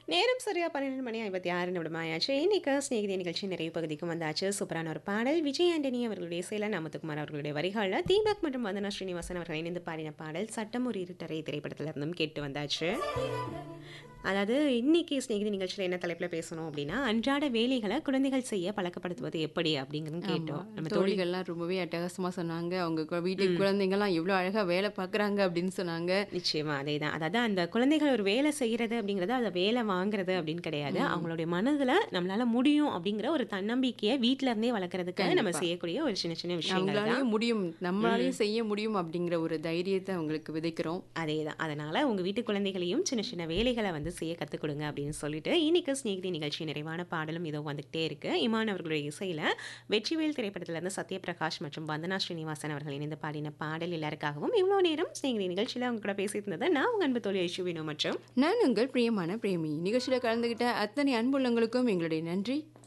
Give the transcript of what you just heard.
நேரம் சரியா பன்னிரெண்டு மணி ஐம்பத்தி ஆறு நிமிடம் ஆயாச்சு இன்னைக்கு ஸ்நேகிதி நிகழ்ச்சி நிறைவு பகுதிக்கும் வந்தாச்சு சூப்பரான ஒரு பாடல் விஜய் ஆண்டனி அவர்களுடைய இசையில் நமத்துக்குமார் அவர்களுடைய வரிகளில் தீபக் மற்றும் வந்தனா ஸ்ரீனிவாசன் அவர்கள் இணைந்து பாடின பாடல் சட்டம் ஒரு இருட்டரை திரைப்படத்துல இருந்தும் கேட்டு வந்தாச்சு அதாவது இன்னைக்கு ஸ்நேகிதி நிகழ்ச்சியில் என்ன தலைப்பில் பேசணும் அப்படின்னா அன்றாட வேலைகளை குழந்தைகள் செய்ய பழக்கப்படுத்துவது எப்படி அப்படிங்கிறது கேட்டோம் நம்ம தோழி தோழிகள்லாம் ரொம்பவே அட்டகாசமா சொன்னாங்க அவங்க கு- வீட்டு குழந்தைங்கலாம் எவ்வளவு அழகா வேலை பார்க்கறாங்க அப்படின்னு சொன்னாங்க நிச்சயமா அதே தான் அதாவது அந்த குழந்தைகள் ஒரு வேலை செய்யறது அப்படிங்கிறது அதை வேலை வாங்குறது அப்படின்னு கிடையாது அவங்களுடைய மனதுல நம்மளால முடியும் அப்படிங்கிற ஒரு தன்னம்பிக்கையை வீட்ல இருந்தே வளர்க்கறதுக்கு நம்ம செய்யக்கூடிய ஒரு சின்ன சின்ன விஷயங்கள் தான் அவங்களாலையும் முடியும் நம்மளாலையும் செய்ய முடியும் அப்படிங்கிற ஒரு தைரியத்தை அவங்களுக்கு விதைக்கிறோம் அதே தான் அதனால உங்க வீட்டு குழந்தைகளையும் சின்ன சின்ன வேலைகளை வந்து செய்ய கற்றுக் கொடுங்க அப்படின்னு சொல்லிட்டு இன்னைக்கு ஸ்நேகிதி நிகழ்ச்சி நிறைவான பாடலும் இதோ வந்துகிட்டே இருக்கு இமான் அவர்களுடைய இசையில வெற்றிவேல் திரைப்படத்துல இருந்து சத்யபிரகாஷ் மற்றும் வந்தனா ஸ்ரீனிவாசன் அவர்கள் இணைந்து பாடின பாடல் எல்லாருக்காகவும் இவ்வளோ நேரம் ஸ்நேகிதி நிகழ்ச்சியில அவங்க கூட பேசிட்டு இருந்தது நான் உங்க அன்பு தோழி ஐஷுவினோ மற்றும் நான் உங்கள் பிரியமான பிரேமி நிகழ்ச்சியில கலந்துகிட்ட அத்தனை அன்புள்ளங்களுக்கும் எங்களுடைய நன்றி